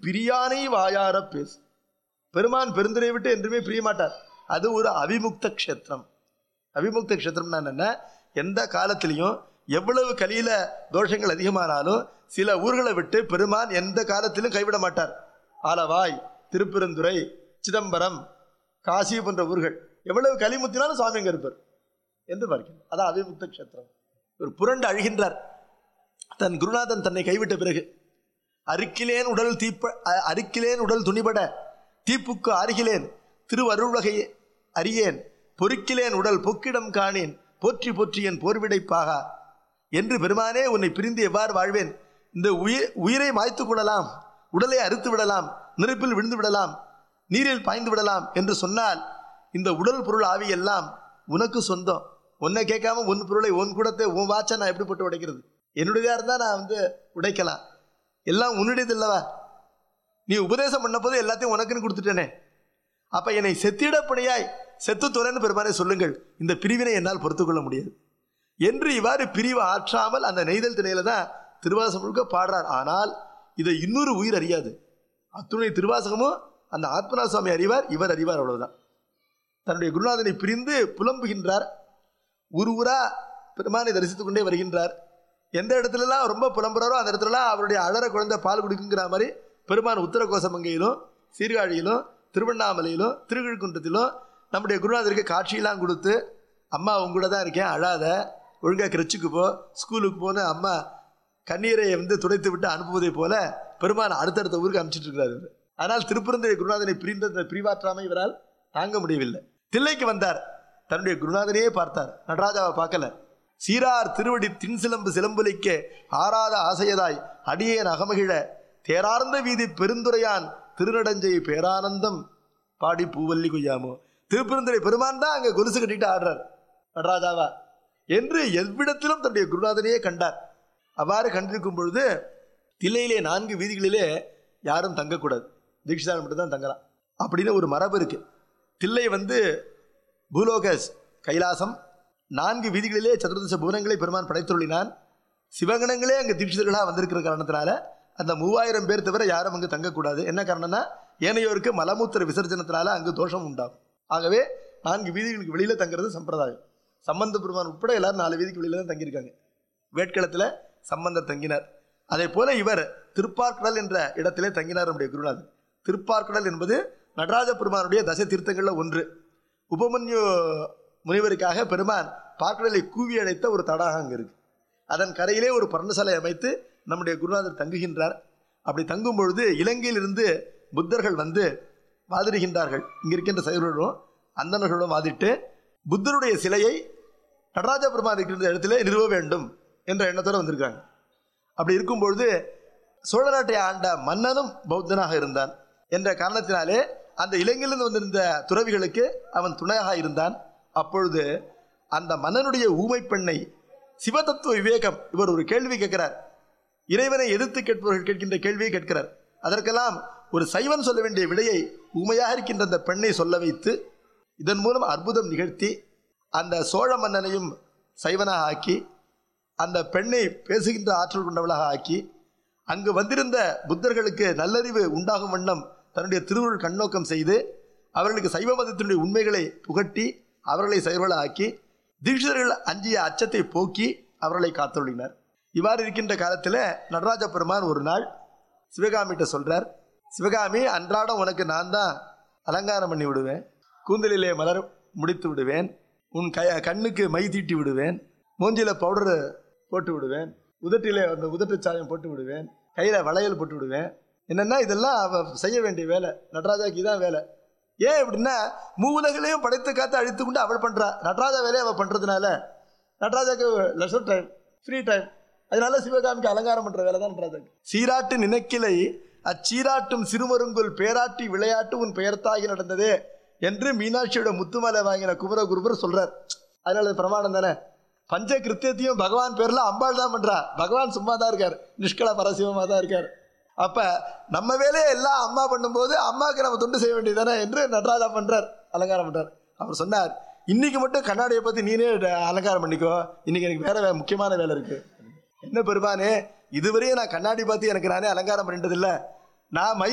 பிரியானை வாயார பேசு பெருமான் பெருந்துரை விட்டு என்றுமே பிரிய மாட்டார் அது ஒரு அவிமுக்த க்ஷேத்திரம் அவிமுக்த க்ஷேத்திரம்னா என்ன எந்த காலத்திலையும் எவ்வளவு கலியில தோஷங்கள் அதிகமானாலும் சில ஊர்களை விட்டு பெருமான் எந்த காலத்திலும் கைவிட மாட்டார் ஆலவாய் திருப்பெருந்துறை சிதம்பரம் காசி போன்ற ஊர்கள் எவ்வளவு கலிமுத்தினாலும் சுவாமி அங்க இருப்பார் என்று பார்க்கிறோம் அதான் அவிமுக்த க்ஷேத்திரம் ஒரு புரண்டு அழுகின்றார் தன் குருநாதன் தன்னை கைவிட்ட பிறகு அருக்கிலேன் உடல் தீப்ப அ- அருக்கிலேன் உடல் துணிபட தீப்புக்கு அருகிலேன் திருவருள்வகை அறியேன் பொறுக்கிலேன் உடல் பொக்கிடம் காணேன் போற்றி போற்றி என் போர்விடைப்பாக என்று பெருமானே உன்னை பிரிந்து எவ்வாறு வாழ்வேன் இந்த உயிர் உயிரை மாய்த்து கொள்ளலாம் உடலை அறுத்து விடலாம் நெருப்பில் விழுந்து விடலாம் நீரில் பாய்ந்து விடலாம் என்று சொன்னால் இந்த உடல் பொருள் ஆவி எல்லாம் உனக்கு சொந்தம் உன்னை கேட்காம உன் பொருளை உன் கூடத்தை உன் வாட்சை நான் எப்படி போட்டு உடைக்கிறது என்னுடையதா இருந்தா நான் வந்து உடைக்கலாம் எல்லாம் உன்னுடையது இல்லவா நீ உபதேசம் பண்ண போது எல்லாத்தையும் உனக்குன்னு கொடுத்துட்டேனே அப்ப என்னை செத்திடப்படியாய் செத்து துறைன்னு பெருமானே சொல்லுங்கள் இந்த பிரிவினை என்னால் பொறுத்துக்கொள்ள முடியாது என்று இவ்வாறு பிரிவு ஆற்றாமல் அந்த நெய்தல் திணையில தான் திருவாசகம் முழுக்க பாடுறார் ஆனால் இதை இன்னொரு உயிர் அறியாது அத்துணை திருவாசகமும் அந்த ஆத்மநாத சுவாமி அறிவார் இவர் அறிவார் அவ்வளவுதான் தன்னுடைய குருநாதனை பிரிந்து புலம்புகின்றார் ஒரு ஊரா பெருமானை தரிசித்துக் கொண்டே வருகின்றார் எந்த இடத்துலலாம் ரொம்ப புலம்புறாரோ அந்த இடத்துலலாம் அவருடைய அழற குழந்தை பால் குடிக்குங்கிற மாதிரி பெருமான் உத்தர கோசமங்கையிலும் சீர்காழியிலும் திருவண்ணாமலையிலும் திருவிழுக்குன்றத்திலும் நம்முடைய குருநாதருக்கு காட்சியெல்லாம் கொடுத்து அம்மா உங்களோட தான் இருக்கேன் அழாத ஒழுங்கா கிரச்சுக்கு போ ஸ்கூலுக்கு போன அம்மா கண்ணீரை வந்து துடைத்து விட்டு அனுப்புவதை போல பெருமான் அடுத்தடுத்த ஊருக்கு அனுப்பிச்சிட்டு இருக்கிறார் இவர். ஆனால் திருப்பரந்துரை குருநாதனை பிரிந்த இந்த பிரிவாற்றாமை இவரால் தாங்க முடியவில்லை தில்லைக்கு வந்தார் தன்னுடைய குருநாதனையே பார்த்தார் நடராஜாவை பார்க்கல சீரார் திருவடி தின்சிலம்பு சிலம்புலிக்க ஆறாத ஆசையதாய் அடியேன் அகமகிழ தேரார்ந்த வீதி பெருந்துரையான் திருநடஞ்சை பேரானந்தம் பாடி பூவல்லி கொய்யாமோ திருப்பெருந்துரை பெருமான் தான் அங்க கொலுசு கட்டிட்டு ஆடுறார் நடராஜாவா என்று எவ்விடத்திலும் தன்னுடைய குருநாதனையே கண்டார் அவ்வாறு கண்டிருக்கும் பொழுது தில்லையிலே நான்கு வீதிகளிலே யாரும் தங்கக்கூடாது தீட்சிதாரன் மட்டும் தான் தங்கலாம் அப்படின்னு ஒரு மரபு இருக்கு தில்லை வந்து பூலோகஸ் கைலாசம் நான்கு வீதிகளிலே சதுர்தச புவனங்களை பெருமான் படைத்துள்ளினான் சிவகணங்களே அங்கு தீட்சிதர்களாக வந்திருக்கிற காரணத்தினால அந்த மூவாயிரம் பேர் தவிர யாரும் அங்கு தங்கக்கூடாது என்ன காரணம்னா ஏனையோருக்கு மலமூத்திர விசர்ஜனத்தினால அங்கு தோஷம் உண்டாகும் ஆகவே நான்கு வீதிகளுக்கு வெளியில தங்குறது சம்பிரதாயம் சம்பந்த பெருமான் உட்பட எல்லாரும் நாலு வீதிக்கு வெளியில தான் தங்கியிருக்காங்க வேட்களத்தில் சம்பந்தர் தங்கினார் அதே போல இவர் திருப்பார்க்கடல் என்ற இடத்திலே தங்கினார் நம்முடைய குருநாதர் திருப்பார்க்கடல் என்பது நடராஜ பெருமானுடைய தசை தீர்த்தங்களில் ஒன்று உபமன்யு முனிவருக்காக பெருமான் பார்க்கடலை கூவி அழைத்த ஒரு தடாகம் அங்கே இருக்கு அதன் கரையிலே ஒரு பர்ணசாலை அமைத்து நம்முடைய குருநாதர் தங்குகின்றார் அப்படி தங்கும் பொழுது இலங்கையிலிருந்து புத்தர்கள் வந்து வாதிடுகின்றார்கள் இங்க இருக்கின்ற சைவர்களும் அந்தணர்களும் வாதிட்டு புத்தருடைய சிலையை நடராஜ பெருமான் இருக்கின்ற இடத்திலே நிறுவ வேண்டும் என்ற எண்ணத்தோடு வந்திருக்காங்க அப்படி இருக்கும் பொழுது சோழ நாட்டை ஆண்ட மன்னனும் பௌத்தனாக இருந்தான் என்ற காரணத்தினாலே அந்த இலங்கையிலிருந்து வந்திருந்த துறவிகளுக்கு அவன் துணையாக இருந்தான் அப்பொழுது அந்த மன்னனுடைய ஊமை பெண்ணை சிவதத்துவ விவேகம் இவர் ஒரு கேள்வி கேட்கிறார் இறைவனை எதிர்த்து கேட்பவர்கள் கேட்கின்ற கேள்வியை கேட்கிறார் அதற்கெல்லாம் ஒரு சைவன் சொல்ல வேண்டிய விடையை ஊமையாக இருக்கின்ற அந்த பெண்ணை சொல்ல வைத்து இதன் மூலம் அற்புதம் நிகழ்த்தி அந்த சோழ மன்னனையும் சைவனாக ஆக்கி அந்த பெண்ணை பேசுகின்ற ஆற்றல் கொண்டவளாக ஆக்கி அங்கு வந்திருந்த புத்தர்களுக்கு நல்லறிவு உண்டாகும் வண்ணம் தன்னுடைய திருவுருள் கண்ணோக்கம் செய்து அவர்களுக்கு சைவ மதத்தினுடைய உண்மைகளை புகட்டி அவர்களை சைவர்கள ஆக்கி தீட்சிதர்கள் அஞ்சிய அச்சத்தை போக்கி அவர்களை காத்தொழினார் இவ்வாறு இருக்கின்ற காலத்தில் நடராஜ பெருமான் ஒரு நாள் சிவகாமிகிட்ட சொல்றார் சிவகாமி அன்றாடம் உனக்கு நான் தான் அலங்காரம் பண்ணி விடுவேன் கூந்தலிலே மலர் முடித்து விடுவேன் உன் க கண்ணுக்கு மை தீட்டி விடுவேன் மூஞ்சில பவுடர் போட்டு விடுவேன் உதட்டிலே அந்த உதட்டு சாயம் போட்டு விடுவேன் கையில வளையல் போட்டு விடுவேன் என்னன்னா இதெல்லாம் அவ செய்ய வேண்டிய வேலை நடராஜாக்கு இதான் வேலை ஏன் அப்படின்னா மூவுலகளையும் படைத்து காத்து அழித்து கொண்டு அவள் பண்றா நடராஜா வேலையை அவள் பண்றதுனால நடராஜாக்கு லெஷர் டைம் ஃப்ரீ டைம் அதனால சிவகாமிக்கு அலங்காரம் பண்ற வேலை தான் நடராஜாக்கு சீராட்டு நினைக்கிலை அச்சீராட்டும் சிறுமருங்குல் பேராட்டி விளையாட்டு உன் பெயர்த்தாகி நடந்ததே என்று மீனாட்சியோட முத்துமலை வாங்கின குமரகுருபர் சொல்றார் அதனால அது பிரமாணம் தானே பஞ்ச கிருத்தியத்தையும் பகவான் பேர்ல அம்பாள் தான் பண்றா பகவான் சும்மா தான் இருக்கார் நிஷ்கல பரசிவமா தான் இருக்கார் அப்ப நம்ம வேலையை எல்லாம் அம்மா பண்ணும்போது அம்மாவுக்கு நம்ம தொண்டு செய்ய வேண்டியதானே என்று நடராஜா பண்றார் அலங்காரம் பண்றார் அவர் சொன்னார் இன்னைக்கு மட்டும் கண்ணாடியை பத்தி நீனே அலங்காரம் பண்ணிக்கோ இன்னைக்கு எனக்கு வேற வே- முக்கியமான வேலை இருக்கு என்ன பெருமானே இதுவரையும் நான் கண்ணாடி பார்த்து எனக்கு நானே அலங்காரம் பண்ணிட்டதில்லை நான் மை